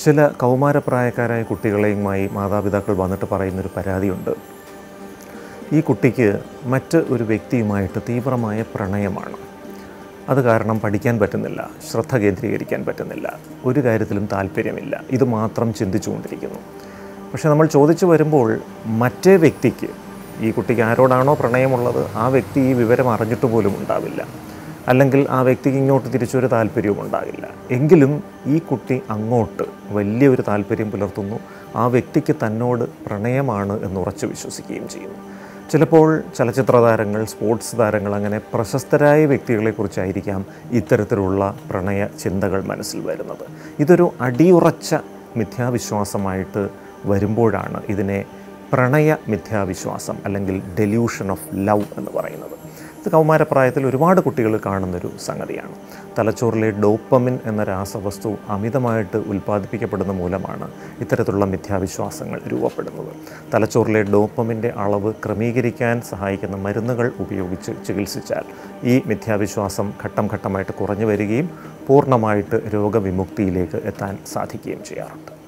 ചില കൗമാരപ്രായക്കാരായ കുട്ടികളെയുമായി മാതാപിതാക്കൾ വന്നിട്ട് പറയുന്നൊരു പരാതിയുണ്ട് ഈ കുട്ടിക്ക് മറ്റ് ഒരു വ്യക്തിയുമായിട്ട് തീവ്രമായ പ്രണയമാണ് അത് കാരണം പഠിക്കാൻ പറ്റുന്നില്ല ശ്രദ്ധ കേന്ദ്രീകരിക്കാൻ പറ്റുന്നില്ല ഒരു കാര്യത്തിലും താല്പര്യമില്ല ഇത് മാത്രം ചിന്തിച്ചുകൊണ്ടിരിക്കുന്നു പക്ഷെ നമ്മൾ ചോദിച്ചു വരുമ്പോൾ മറ്റേ വ്യക്തിക്ക് ഈ കുട്ടിക്ക് ആരോടാണോ പ്രണയമുള്ളത് ആ വ്യക്തി ഈ വിവരം അറിഞ്ഞിട്ട് പോലും ഉണ്ടാവില്ല അല്ലെങ്കിൽ ആ വ്യക്തിക്ക് ഇങ്ങോട്ട് തിരിച്ചൊരു താല്പര്യവും ഉണ്ടാകില്ല എങ്കിലും ഈ കുട്ടി അങ്ങോട്ട് വലിയൊരു താല്പര്യം പുലർത്തുന്നു ആ വ്യക്തിക്ക് തന്നോട് പ്രണയമാണ് എന്ന് ഉറച്ചു വിശ്വസിക്കുകയും ചെയ്യുന്നു ചിലപ്പോൾ ചലച്ചിത്ര താരങ്ങൾ സ്പോർട്സ് താരങ്ങൾ അങ്ങനെ പ്രശസ്തരായ വ്യക്തികളെക്കുറിച്ചായിരിക്കാം ഇത്തരത്തിലുള്ള പ്രണയ ചിന്തകൾ മനസ്സിൽ വരുന്നത് ഇതൊരു അടിയുറച്ച മിഥ്യാവിശ്വാസമായിട്ട് വരുമ്പോഴാണ് ഇതിനെ പ്രണയ മിഥ്യാവിശ്വാസം അല്ലെങ്കിൽ ഡെല്യൂഷൻ ഓഫ് ലവ് എന്ന് പറയുന്നത് ഇത് കൗമാരപ്രായത്തിൽ ഒരുപാട് കുട്ടികൾ കാണുന്നൊരു സംഗതിയാണ് തലച്ചോറിലെ ഡോപ്പമിൻ എന്ന രാസവസ്തു അമിതമായിട്ട് ഉൽപ്പാദിപ്പിക്കപ്പെടുന്ന മൂലമാണ് ഇത്തരത്തിലുള്ള മിഥ്യാവിശ്വാസങ്ങൾ രൂപപ്പെടുന്നത് തലച്ചോറിലെ ഡോപ്പമിൻ്റെ അളവ് ക്രമീകരിക്കാൻ സഹായിക്കുന്ന മരുന്നുകൾ ഉപയോഗിച്ച് ചികിത്സിച്ചാൽ ഈ മിഥ്യാവിശ്വാസം ഘട്ടം ഘട്ടമായിട്ട് കുറഞ്ഞു വരികയും പൂർണ്ണമായിട്ട് രോഗവിമുക്തിയിലേക്ക് എത്താൻ സാധിക്കുകയും ചെയ്യാറുണ്ട്